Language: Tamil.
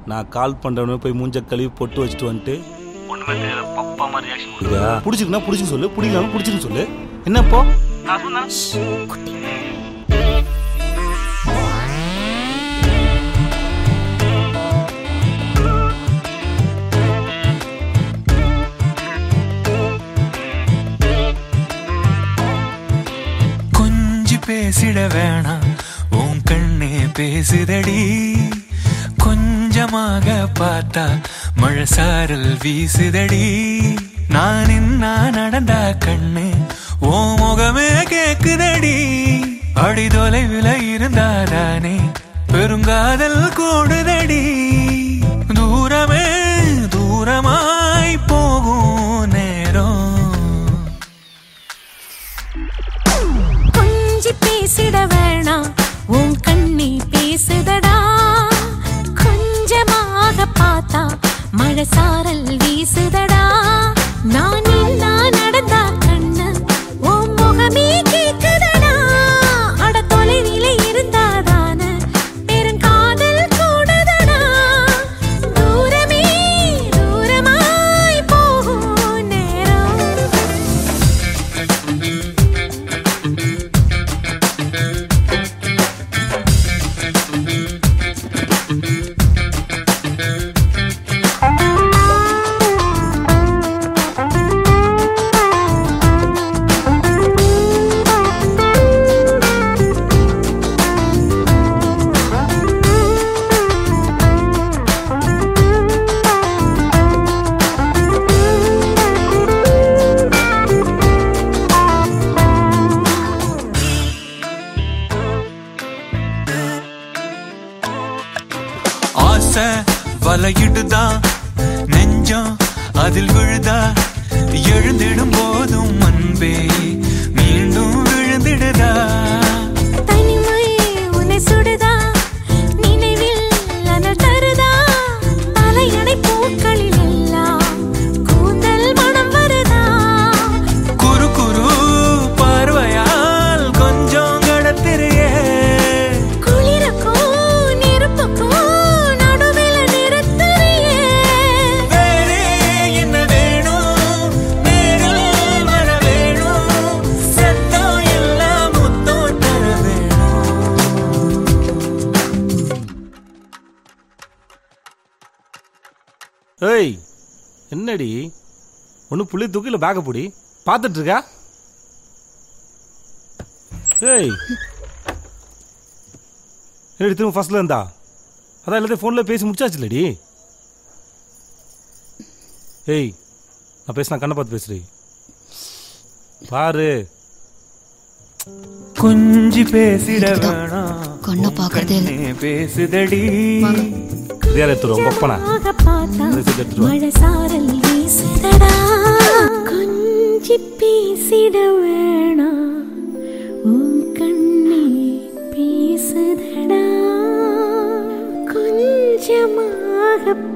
நான் கால் பண்றவனே போய் மூஞ்ச கழுவி பொட்டு வச்சுட்டு வந்துட்டு ஒண்ணுமே தெரியாத பப்பா மாதிரி ரியாக்ஷன் இதா பிடிச்சிருக்குன்னா பிடிச்சின்னு சொல்லு பிடிக்கலாம் பிடிச்சின்னு சொல்லு என்னப்போ நான் சொன்னேன் கொஞ்சி பேசிட வேணாம் உன் கண்ணே பேசுதடி கொஞ்சமாக பார்த்தா மழை சாரல் வீசுதடி நான் இன்னா நடந்தா கண்ணு ஓ முகமே கேக்குதடி அடி தொலைவில் இருந்தாதானே பெருங்காதல் கூடுதடி தூரமே தூரமாய் போகும் நேரம் கொஞ்சி பேசிட வேணாம் உன் கண்ணி பேசுதடா கொஞ்சமாக பார்த்தா மழை சாரல் வீசுதடா நான் இல்லா நடந்தா கண்ணு உன் முகமே கேக்குதடா அட தொலைவில இருந்தாதான பெருங்காதல் கூடுதடா தூரமே தூரமாய் போகும் நேரம் ஆசை வலையிடுதா நெஞ்சம் அதில் விழுதா எழுந்திடும் போதும் அன்பே மீண்டும் விழுந்திடுதா தனிமை உன்னை சுடுதா நினைவில் அனல் தருதா தலையணை பூக்களில் எல்லாம் கூந்தல் மனம் வருதா குறு குறு பார்வையால் கொஞ்சம் கடத்திரியே குளிருக்கும் நெருப்புக்கும் நடுவில் நிறுத்துறியே வேறே என்ன வேணும் நேரில் வர வேணும் சத்தம் எல்லாம் முத்தம் தர வேணும் ஏய் என்னடி ஒன்று புள்ளி தூக்கு இல்லை பேக்கை பிடி பார்த்துட்டு இருக்கா ஏய் என்னடி திரும்ப ஃபர்ஸ்ட்ல இருந்தா அதான் எல்லாத்தையும் ஃபோனில் பேசி முடிச்சாச்சுலடி ஏய் நான் பேசினா கண்ணை பார்த்து பேசுறி பாரு கொஞ்சி பேசிட வேணாம் கண்ணை பார்க்கறதே இல்ல. கண்ணே பேசுதடி இதே எடுத்துரு உங்க ஒப்பனா ஆக பார்த்தா அதை சேர்த்து எடுத்துட்டு வா. மழை சாரல் வீசுதடா கொஞ்சி பேசிட வேணாம் உன் கண்ணே பேசுதடா கொஞ்சமாக